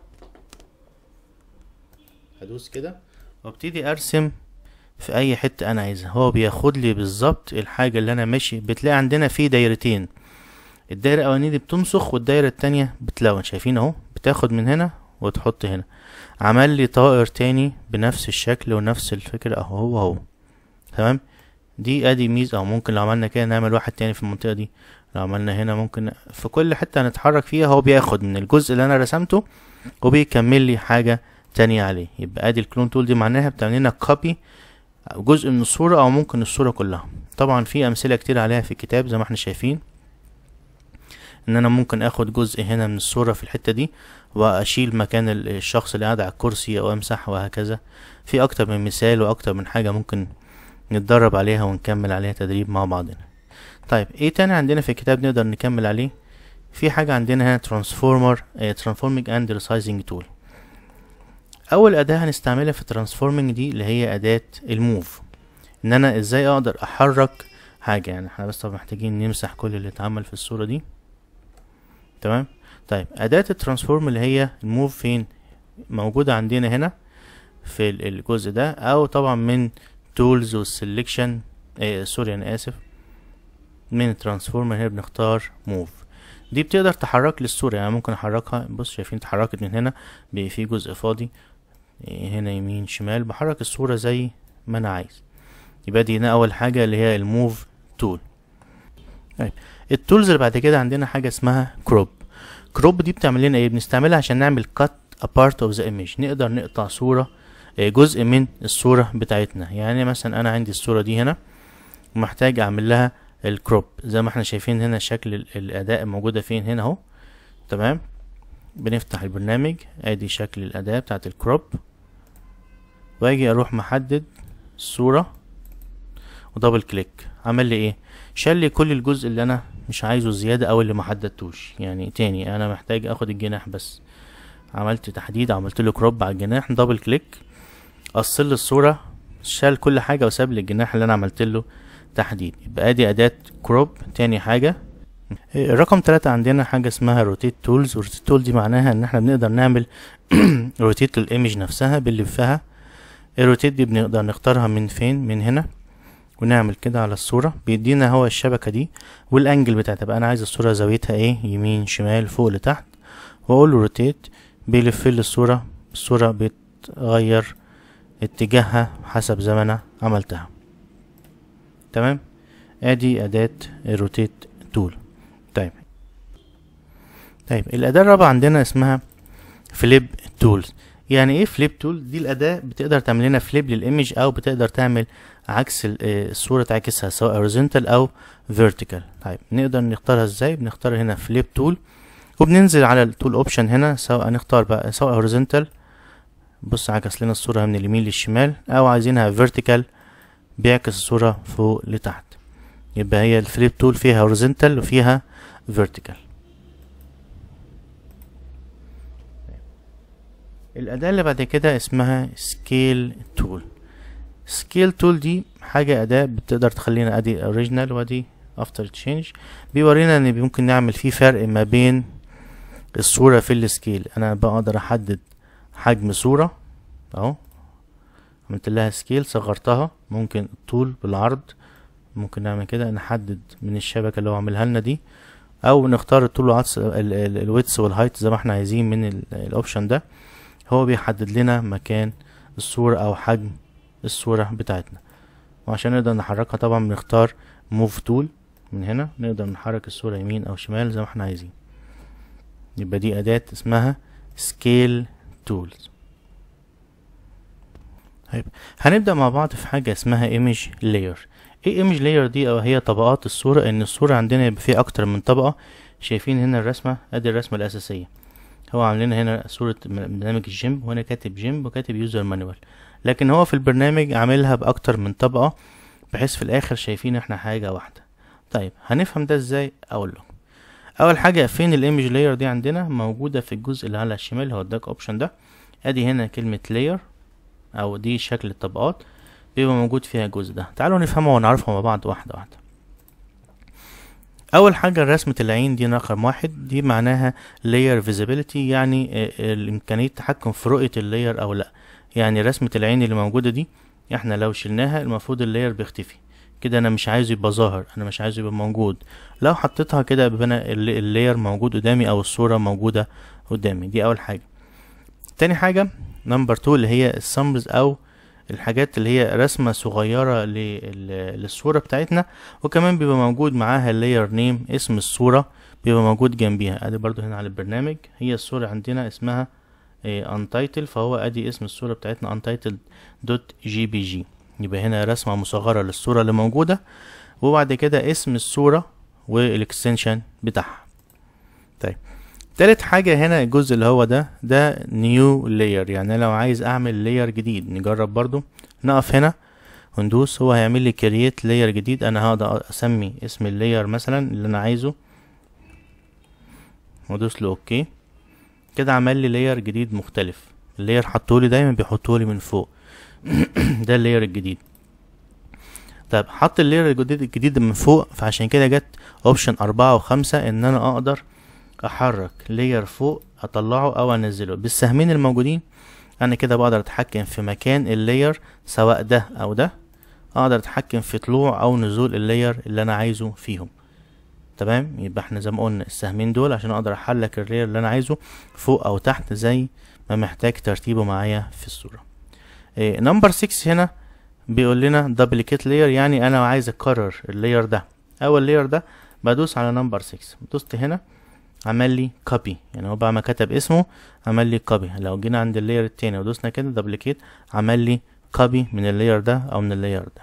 هدوس كده وابتدي ارسم في اي حته انا عايزها هو بياخد لي بالظبط الحاجه اللي انا ماشي بتلاقي عندنا في دايرتين الدايره الاولانيه دي بتنسخ والدايره التانية بتلون شايفين اهو بتاخد من هنا وتحط هنا عمل لي طائر تاني بنفس الشكل ونفس الفكره اهو هو هو تمام دي ادي ميز او ممكن لو عملنا كده نعمل واحد تاني في المنطقه دي لو عملنا هنا ممكن في كل حته هنتحرك فيها هو بياخد من الجزء اللي انا رسمته وبيكمل لي حاجه تانية عليه يبقى ادي الكلون تول دي معناها بتعمل لنا كوبي جزء من الصورة او ممكن الصورة كلها طبعا في امثلة كتير عليها في الكتاب زي ما احنا شايفين ان انا ممكن اخد جزء هنا من الصورة في الحتة دي واشيل مكان ال- الشخص اللي قاعد على الكرسي او امسح وهكذا في اكتر من مثال واكتر من حاجة ممكن نتدرب عليها ونكمل عليها تدريب مع بعضنا طيب ايه تاني عندنا في الكتاب نقدر نكمل عليه في حاجة عندنا هنا ترانسفورمر ترانسفورمينج اند ريسايزنج تول اول اداة هنستعملها في الترانسفورمينج دي اللي هي اداة الموف ان انا ازاي اقدر احرك حاجة يعني احنا بس طبعا محتاجين نمسح كل اللي اتعمل في الصورة دي تمام طيب اداة الترانسفورم اللي هي الموف فين موجودة عندنا هنا في ال- الجزء ده او طبعا من تولز والسلكشن آه سوري انا اسف من الترانسفورمر هنا بنختار موف دي بتقدر تحرك لي الصورة يعني ممكن احركها بص شايفين اتحركت من هنا بقى في جزء فاضي إيه هنا يمين شمال بحرك الصورة زي ما انا عايز يبقى دي هنا اول حاجة اللي هي الموف تول طيب التولز اللي بعد كده عندنا حاجة اسمها كروب كروب دي بتعمل لنا ايه بنستعملها عشان نعمل cut a part of the image نقدر نقطع صورة آه، جزء من الصورة بتاعتنا يعني مثلا انا عندي الصورة دي هنا ومحتاج اعمل لها الكروب زي ما احنا شايفين هنا شكل ال- الاداء موجودة فين هنا اهو تمام بنفتح البرنامج ادي شكل الاداة بتاعت الكروب واجي اروح محدد الصورة ودبل كليك عمل لي ايه شال لي كل الجزء اللي انا مش عايزه زيادة او اللي محددتوش يعني تاني انا محتاج اخد الجناح بس عملت تحديد عملت له كروب على الجناح دبل كليك قصل لي الصورة شال كل حاجة وساب لي الجناح اللي انا عملت له تحديد يبقى ادي اداة كروب تاني حاجة إيه، رقم ثلاثة عندنا حاجة اسمها روتيت تولز روتيت تول دي معناها ان احنا بنقدر نعمل روتيت للايمج نفسها بنلفها الروتيت دي بنقدر نختارها من فين من هنا ونعمل كده على الصورة بيدينا هو الشبكة دي والانجل بتاعتها بقى انا عايز الصورة زاويتها ايه يمين شمال فوق لتحت واقول له روتيت بيلف لي الصورة الصورة بتغير اتجاهها حسب زي ما انا عملتها تمام ادي اداة الروتيت تول طيب طيب الاداة الرابعة عندنا اسمها فليب تولز يعني ايه فليب تول دي الاداة بتقدر تعمل لنا فليب للايمج او بتقدر تعمل عكس ال- آه، الصورة تعكسها سواء horizontal او vertical طيب نقدر نختارها ازاي بنختار هنا فليب تول وبننزل على التول اوبشن هنا سواء نختار بقى سواء horizontal بص عكس لنا الصورة من اليمين للشمال او عايزينها vertical بيعكس الصورة فوق لتحت يبقى هي الفليب تول فيها horizontal وفيها vertical الأداة اللي بعد كده اسمها scale tool scale tool دي حاجة أداة بتقدر تخلينا أدي original وأدي after change بيورينا إن ممكن نعمل فيه فرق ما بين الصورة في السكيل أنا بقدر أحدد حجم صورة أهو عملت لها سكيل صغرتها ممكن الطول بالعرض ممكن نعمل كده نحدد من الشبكة اللي هو عاملها لنا دي او نختار الطول والعطس الويتس والهايت زي ما احنا عايزين من ال- الاوبشن ده هو بيحدد لنا مكان الصورة او حجم الصورة بتاعتنا وعشان نقدر نحركها طبعا بنختار موف تول من هنا نقدر نحرك الصورة يمين او شمال زي ما احنا عايزين يبقى دي اداة اسمها سكيل تولز طيب هنبدأ مع بعض في حاجة اسمها ايمج لاير ايه ايمج لاير دي او هي طبقات الصورة ان الصورة عندنا يبقى فيها اكتر من طبقة شايفين هنا الرسمة ادي الرسمة الاساسية هو عاملين هنا صورة م- برنامج الجيم وهنا كاتب جيم وكاتب يوزر مانوال لكن هو في البرنامج عاملها باكتر من طبقة بحيث في الاخر شايفين احنا حاجة واحدة طيب هنفهم ده ازاي اقول لكم اول حاجة فين الايمج لاير دي عندنا موجودة في الجزء اللي على الشمال هو اداك اوبشن ده ادي هنا كلمة لاير او دي شكل الطبقات بيبقى موجود فيها الجزء ده تعالوا نفهمها ونعرفها مع بعض واحدة واحدة اول حاجة رسمة العين دي رقم واحد دي معناها layer visibility يعني آه، آه، الامكانية التحكم في رؤية اللاير او لا يعني رسمة العين اللي موجودة دي احنا لو شلناها المفروض اللاير بيختفي كده انا مش عايزه يبقى ظاهر انا مش عايزه يبقى موجود لو حطيتها كده يبقى انا ال- اللاير موجود قدامي او الصورة موجودة قدامي دي اول حاجة تاني حاجة نمبر 2 اللي هي السامبلز او الحاجات اللي هي رسمة صغيرة لل- للصورة بتاعتنا وكمان بيبقى موجود معاها اللاير نيم اسم الصورة بيبقى موجود جنبيها ادي برضو هنا على البرنامج هي الصورة عندنا اسمها انتايتل فهو ادي اسم الصورة بتاعتنا untitled دوت جي بي جي يبقى هنا رسمة مصغرة للصورة اللي موجودة وبعد كده اسم الصورة والاكستنشن بتاعها طيب تالت حاجة هنا الجزء اللي هو ده ده نيو لاير يعني أنا لو عايز اعمل لاير جديد نجرب برضو نقف هنا وندوس هو هيعمل لي كرييت لاير جديد انا هقدر اسمي اسم اللاير مثلا اللي انا عايزه وادوس له اوكي كده عمل لي لاير جديد مختلف اللاير حطولي دايما بيحطولي من فوق ده اللاير الجديد طيب حط اللاير الجديد الجديد من فوق فعشان كده جت اوبشن أربعة وخمسة ان انا اقدر احرك لاير فوق اطلعه او انزله بالسهمين الموجودين انا كده بقدر اتحكم في مكان اللاير سواء ده او ده اقدر اتحكم في طلوع او نزول اللاير اللي انا عايزه فيهم تمام يبقى احنا زي ما قلنا السهمين دول عشان اقدر احرك اللاير اللي انا عايزه فوق او تحت زي ما محتاج ترتيبه معايا في الصورة نمبر 6 هنا بيقول لنا دبليكيت لاير يعني انا عايز اكرر اللاير ده او اللاير ده بدوس على نمبر 6 دوست هنا عمل لي كوبي يعني هو بعد ما كتب اسمه عمل لي كوبي لو جينا عند اللاير التاني ودوسنا كده دبليكيت عمل لي كوبي من اللاير ده او من اللاير ده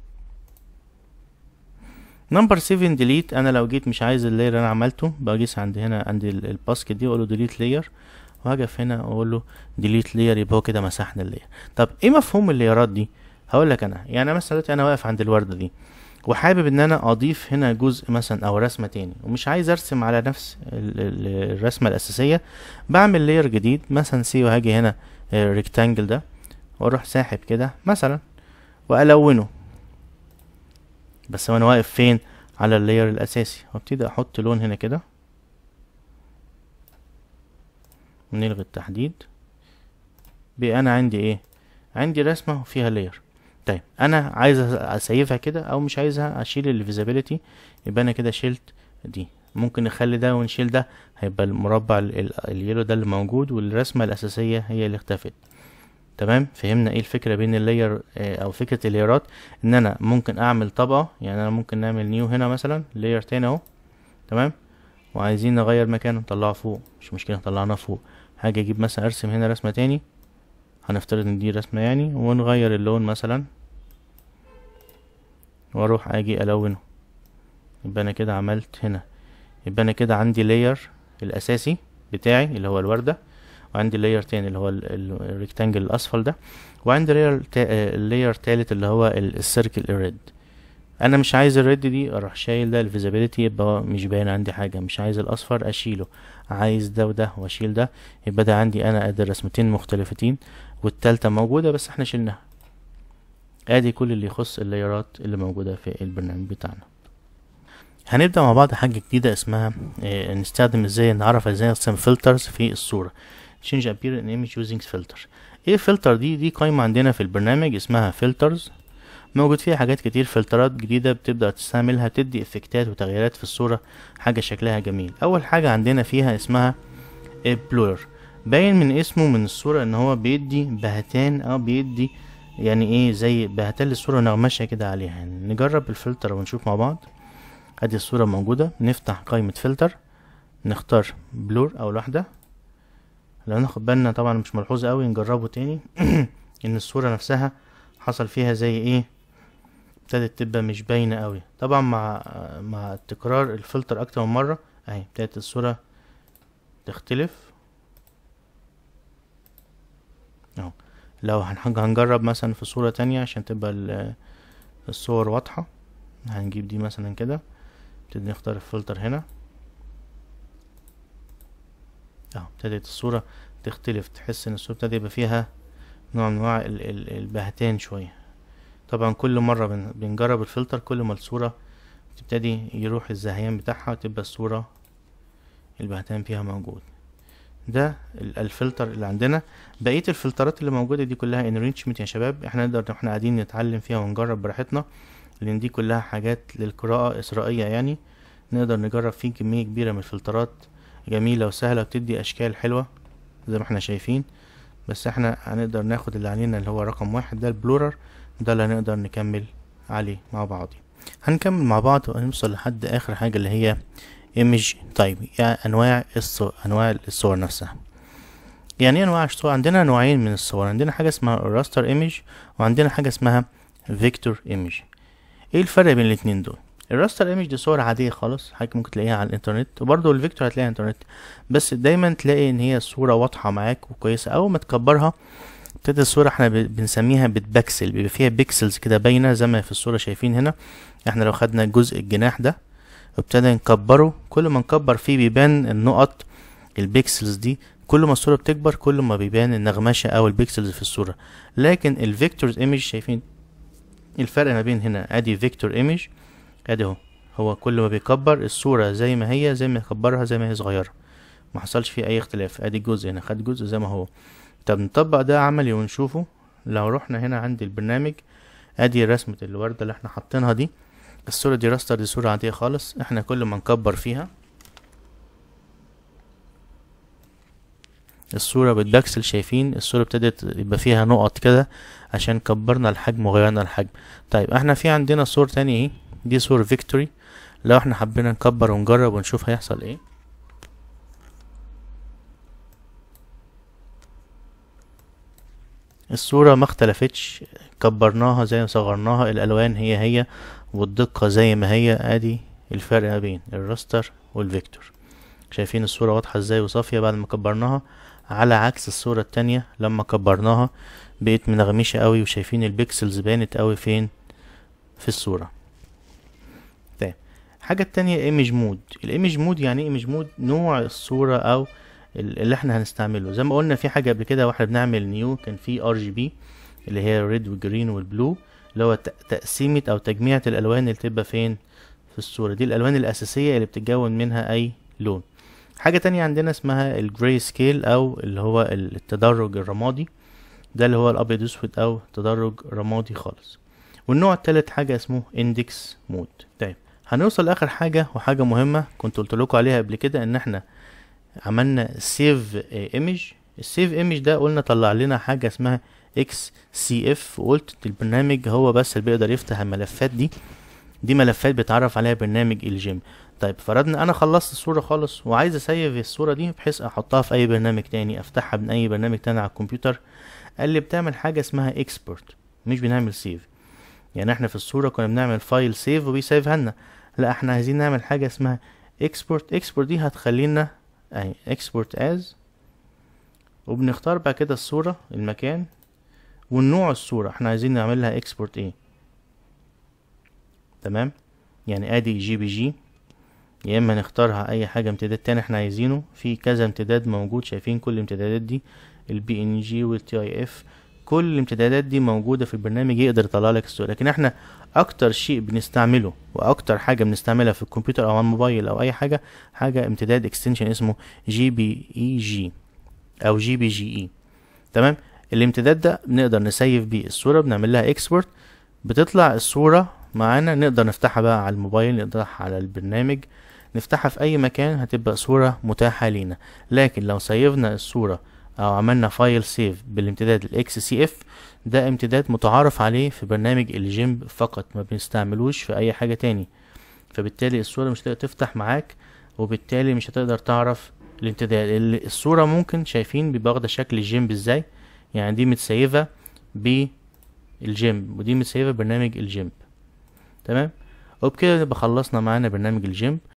نمبر 7 ديليت انا لو جيت مش عايز اللاير اللي انا عملته بجيس عند هنا عند ال- الباسكت دي واقول له ديليت لاير وهجف هنا واقول له ديليت لاير يبقى هو كده مسحنا اللاير طب ايه مفهوم اللايرات دي هقول لك انا يعني مثلا دلوقتي انا واقف عند الورده دي وحابب ان انا اضيف هنا جزء مثلا او رسمه تاني ومش عايز ارسم على نفس ال- ال- الرسمه الاساسيه بعمل لاير جديد مثلا سي وهاجي هنا الريكتانجل ده واروح ساحب كده مثلا والونه بس وانا واقف فين على اللاير الاساسي وابتدي احط لون هنا كده ونلغي التحديد بقى انا عندي ايه عندي رسمه وفيها لاير طيب انا عايز أس- اسيفها كده او مش عايزها اشيل الفيزابيليتي يبقى انا كده شلت دي ممكن نخلي ده ونشيل ده هيبقى المربع ال- ال- اليلو ده اللي موجود والرسمه الاساسيه هي اللي اختفت تمام فهمنا ايه الفكره بين اللاير آه، او فكره اللايرات ان انا ممكن اعمل طبقه يعني انا ممكن نعمل نيو هنا مثلا لاير تاني اهو تمام وعايزين نغير مكانه نطلعه فوق مش مشكله طلعناه فوق هاجي اجيب مثلا ارسم هنا رسمه تاني هنفترض ان دي رسمه يعني ونغير اللون مثلا واروح اجي الونه يبقى انا كده عملت هنا يبقى انا كده عندي لاير الاساسي بتاعي اللي هو الورده وعندي لاير تاني اللي هو الريكتانجل الاصفر ده وعندي لاير لاير تالت اللي هو السيركل الريد انا مش عايز الريد دي اروح شايل ده الفيزابيليتي يبقى هو مش باين عندي حاجه مش عايز الاصفر اشيله عايز ده وده واشيل ده يبقى ده عندي انا ادي رسمتين مختلفتين والتالتة موجودة بس احنا شلناها ادي كل اللي يخص اللايرات اللي موجودة في البرنامج بتاعنا هنبدأ مع بعض حاجة جديدة اسمها اه نستخدم ازاي نعرف ازاي نرسم فلترز في الصورة change appearance in image using filter ايه فلتر دي دي قائمة عندنا في البرنامج اسمها فلترز موجود فيها حاجات كتير فلترات جديدة بتبدأ تستعملها تدي افكتات وتغييرات في الصورة حاجة شكلها جميل اول حاجة عندنا فيها اسمها بلور باين من اسمه من الصورة ان هو بيدي بهتان او بيدي يعني ايه زي بهتان للصورة نغمشة كده عليها يعني نجرب الفلتر ونشوف مع بعض ادي الصورة موجودة نفتح قائمة فلتر نختار بلور اول واحدة لو ناخد بالنا طبعا مش ملحوظ قوي نجربه تاني ان الصورة نفسها حصل فيها زي ايه ابتدت تبقى مش باينة قوي طبعا مع مع تكرار الفلتر اكتر من مرة اهي ابتدت الصورة تختلف اهو لو هنحج- هنجرب مثلا في صورة تانية عشان تبقى ال- الصور واضحة هنجيب دي مثلا كده نبتدي نختار الفلتر هنا اهو ابتدت الصورة تختلف تحس ان الصورة ابتدى يبقى فيها نوع من انواع ال- ال- البهتان شوية طبعا كل مرة بن- بنجرب الفلتر كل ما الصورة تبتدي يروح الزهيان بتاعها وتبقى الصورة البهتان فيها موجود ده ال- الفلتر اللي عندنا بقية الفلترات اللي موجودة دي كلها enrichment يا شباب احنا نقدر احنا قاعدين نتعلم فيها ونجرب براحتنا لان دي كلها حاجات للقراءة إسرائيلية يعني نقدر نجرب فيه كمية كبيرة من الفلترات جميلة وسهلة وبتدي أشكال حلوة زي ما احنا شايفين بس احنا هنقدر ناخد اللي علينا اللي هو رقم واحد ده البلورر ده اللي هنقدر نكمل عليه مع بعض هنكمل مع بعض ونوصل لحد آخر حاجة اللي هي image type يعني أنواع الصور أنواع الصور نفسها يعني ايه أنواع الصور عندنا نوعين من الصور عندنا حاجة اسمها raster image وعندنا حاجة اسمها vector image ايه الفرق بين الاتنين دول الراستر ايمج دي صور عادية خالص حضرتك ممكن تلاقيها على الانترنت وبرضه الفيكتور هتلاقيها على الانترنت بس دايما تلاقي ان هي الصورة واضحة معاك وكويسة اول ما تكبرها ابتدى الصورة احنا ب- بنسميها بتبكسل بيبقى فيها بيكسلز كده باينة زي ما في الصورة شايفين هنا احنا لو خدنا جزء الجناح ده وابتدى نكبره كل ما نكبر فيه بيبان النقط البيكسلز دي كل ما الصورة بتكبر كل ما بيبان النغمشة او البيكسلز في الصورة لكن الفيكتورز ايمج شايفين الفرق ما بين هنا ادي فيكتور ايمج ادي اهو هو كل ما بيكبر الصورة زي ما هي زي ما يكبرها زي ما هي صغيرة ما حصلش فيه اي اختلاف ادي الجزء هنا خد جزء زي ما هو طب نطبق ده عملي ونشوفه لو رحنا هنا عند البرنامج ادي رسمة الوردة اللي احنا حاطينها دي الصورة دي راستر دي صورة عادية خالص احنا كل ما نكبر فيها الصورة بالبكسل شايفين الصورة ابتدت يبقى فيها نقط كده عشان كبرنا الحجم وغيرنا الحجم طيب احنا في عندنا صور تانية اهي دي صورة فيكتوري لو احنا حبينا نكبر ونجرب ونشوف هيحصل ايه الصورة ما اختلفتش كبرناها زي ما صغرناها الالوان هي هي والدقة زي ما هي ادي الفرق ما بين الراستر والفيكتور شايفين الصورة واضحة ازاي وصافية بعد ما كبرناها على عكس الصورة التانية لما كبرناها بقت منغمشة قوي وشايفين البيكسلز بانت قوي فين في الصورة طيب الحاجة التانية ايمج مود الايمج مود يعني ايه ايمج مود نوع الصورة او ال- اللي احنا هنستعمله زي ما قلنا في حاجة قبل كده واحنا بنعمل نيو كان في ار جي بي اللي هي ريد والجرين والبلو اللي هو ت- تقسيمة او تجميعة الالوان اللي تبقى فين في الصورة دي الالوان الاساسية اللي بتتكون منها اي لون حاجة تانية عندنا اسمها الجراي سكيل او اللي هو التدرج الرمادي ده اللي هو الابيض اسود او تدرج رمادي خالص والنوع التالت حاجة اسمه اندكس مود طيب هنوصل لاخر حاجة وحاجة مهمة كنت قلت لكم عليها قبل كده ان احنا عملنا سيف ايمج السيف ايمج ده قلنا طلع لنا حاجة اسمها اكس سي اف وقلت البرنامج هو بس اللي بيقدر يفتح الملفات دي دي ملفات بيتعرف عليها برنامج الجيم طيب فرضنا انا خلصت الصورة خالص وعايز اسيف الصورة دي بحيث احطها في اي برنامج تاني افتحها من اي برنامج تاني على الكمبيوتر قال لي بتعمل حاجة اسمها اكسبورت مش بنعمل سيف يعني احنا في الصورة كنا بنعمل فايل سيف وبيسيفها لنا لا احنا عايزين نعمل حاجة اسمها اكسبورت اكسبورت دي هتخلينا اهي اكسبورت از وبنختار بعد كده الصورة المكان والنوع الصورة احنا عايزين نعمل لها اكسبورت ايه تمام يعني ادي جي بي جي يا اما نختارها اي حاجة امتداد تاني احنا عايزينه في كذا امتداد موجود شايفين كل الامتدادات دي البي ان جي والتي اي اف كل الامتدادات دي موجودة في البرنامج يقدر يطلع لك الصورة لكن احنا اكتر شيء بنستعمله واكتر حاجة بنستعملها في الكمبيوتر او على الموبايل او اي حاجة حاجة امتداد اكستنشن اسمه جي بي اي جي او جي بي جي اي تمام الامتداد ده بنقدر نسيف بيه الصورة بنعمل لها اكسبورت بتطلع الصورة معانا نقدر نفتحها بقى على الموبايل نقدرها على البرنامج نفتحها في اي مكان هتبقى صورة متاحة لينا لكن لو سيفنا الصورة او عملنا فايل سيف بالامتداد الاكس سي اف ده امتداد متعارف عليه في برنامج الجيم فقط ما بنستعملوش في اي حاجة تاني فبالتالي الصورة مش هتقدر تفتح معاك وبالتالي مش هتقدر تعرف الامتداد ال- الصورة ممكن شايفين بيبقى واخدة شكل الجيم ازاي يعني دي متسيفة بالجيم ودي متسيفة برنامج الجيم تمام وبكده نبقى خلصنا معانا برنامج الجيم